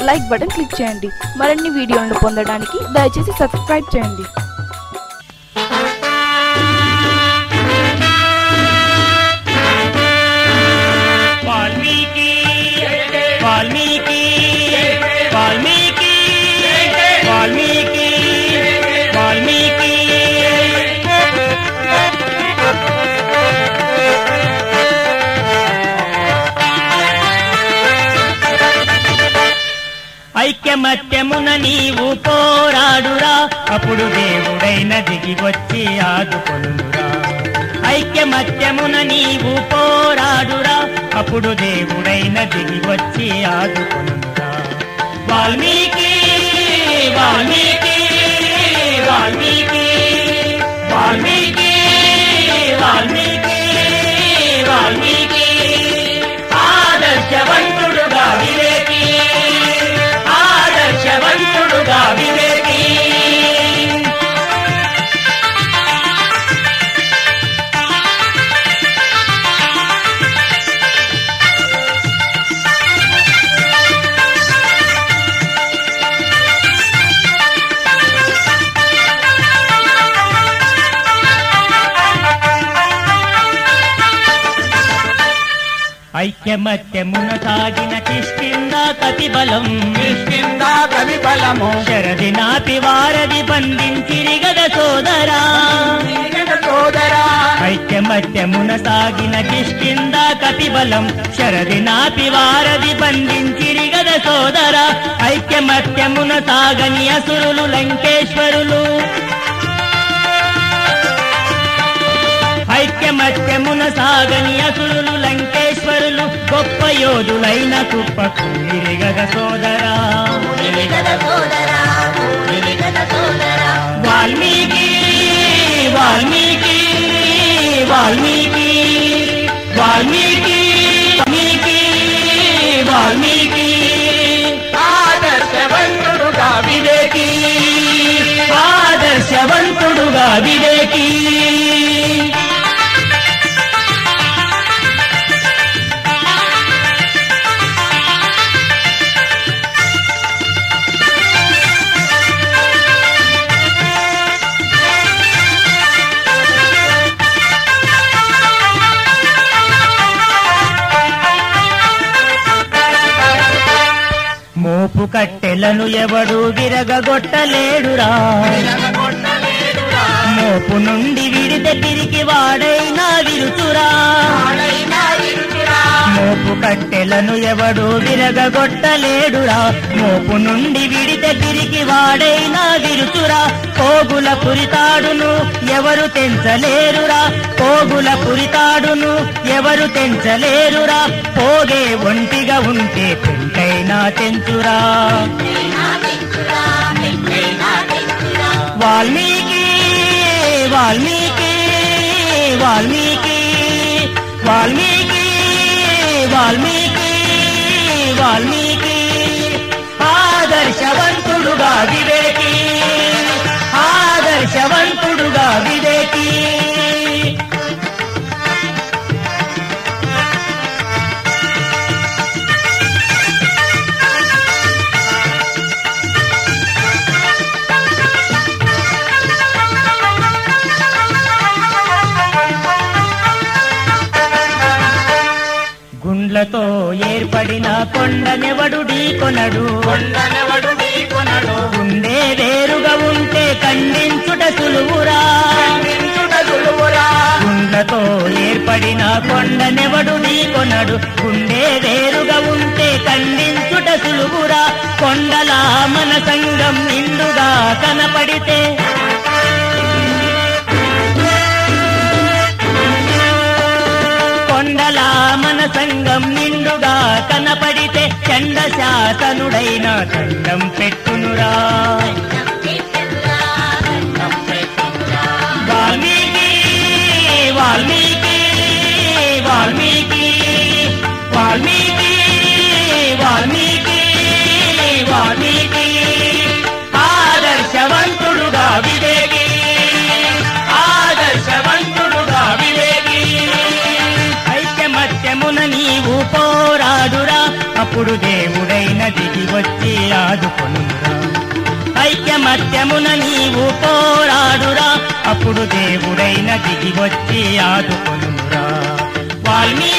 like button click చేయండి మరిన్ని వీడియోలను పొందడానికి దయచేసి సబ్స్క్రైబ్ చేయండి వాల్మీకి వాల్మీకి వాల్మీకి వాల్మీకి వాల్మీకి ఐక్యమత్యమున నీవు పోరాడురా అప్పుడు దేవుడైన దిగి వచ్చి ఆదుకొనురా ఐక్యమత్యమున నీవు పోరాడురా అప్పుడు దేవుడైన దిగి వచ్చి ఆదుకొనురా వాల్మీకి వాల్మీకి వాల్మీకి వాల్మీకి వాల్మీకి వాల్మీకి ఆదర్శవంతుడుగా వివేకి ఆదర్శవంతుడుగా వివేకి ఐక్యమత్యమున సాగిన కిష్కింద కతిబలం కిష్కింద కవి బలము శరది నాపి వారది బంధించిరి గద సోదరా నీగడ సోదరా ఐక్యమత్యమున సాగిన కిష్కింద కతిబలం శరది నాపి వారది బంధించిరి గద సోదరా ఐక్యమత్యమున సాగని అసురులు లంకేశ్వరులు ఐక్యమత్యమున సాగని అసురులు లంకేశ్వరులు గొప్ప యోధులైన కుప్పకు గద సోదరా నీగడ సోదరా నీగడ సోదరా వాల్మీకి వాల్మీకి వాల్మీకి వాల్మీకి వాల్మీకి వాల్మీకి ఆదర్శవంతుడుగా వివేకి ఆదర్శవంతుడుగా వివేకి మోపు కట్టెలను ఎవడు విరగగొట్టలేడురా కొట్టలేడురా మోపు నుండి విడితే తిరిగి వాడైనా విరుచురా ఆడైనా ఇరుచురా మోపు కట్టెలను ఎవడు విరగగొట్టలేడురా మోపు నుండి విడితే తిరిగి వాడైనా విరుచురా పోగుల పురితాడును ఎవరు తెంచలేరురా పోగుల పురితాడును ఎవరు తెంచలేరురా పోగే ఒంటిగా ఉంటే పెంకైనా తెంచురా వాల్మీకి వాల్మీకి వాల్మీకి వాల్మీకి వాల్మీకి వాల్మీకి ఆదర్శవంతుడుగా వివేకి ఆదర్శవంతుడుగా వివేకి గుండ్లతో ఏర్పడిన కొండనెవడు కొనడు కొండనెవడు కొనడు గుండె వేరుగా ఉంటే ఖండించుట సులువురా నించుట సులువురా గుండ్లతో ఏర్పడిన కొండనెవడు కొనడు గుండె వేరుగా ఉంటే ఖండించుట సులువురా కొండల మన సంగం నిండుగా కనపడితే కొండల మన సంగం నిండుగా కనపడితే చండ శాసనుడైన దండం పెట్టునురా వాల్మీకి వాల్మీకి వాల్మీకి వాల్మీకి వాల్మీకి వాల్మీకి ఆదర్శవంతుడుగా వివేకి ఆదర్శవంతుడుగా వివేకి ఐక్యమత్యమున నీవు పోరాడురా అప్పుడు దేవుడైన దిగి వచ్చి ఆదుకొనురా ఐక్యమత్యమున నీవు పోరాడురా అప్పుడు దేవుడైన దిగి వచ్చి ఆదుకొనురా వాల్మీకి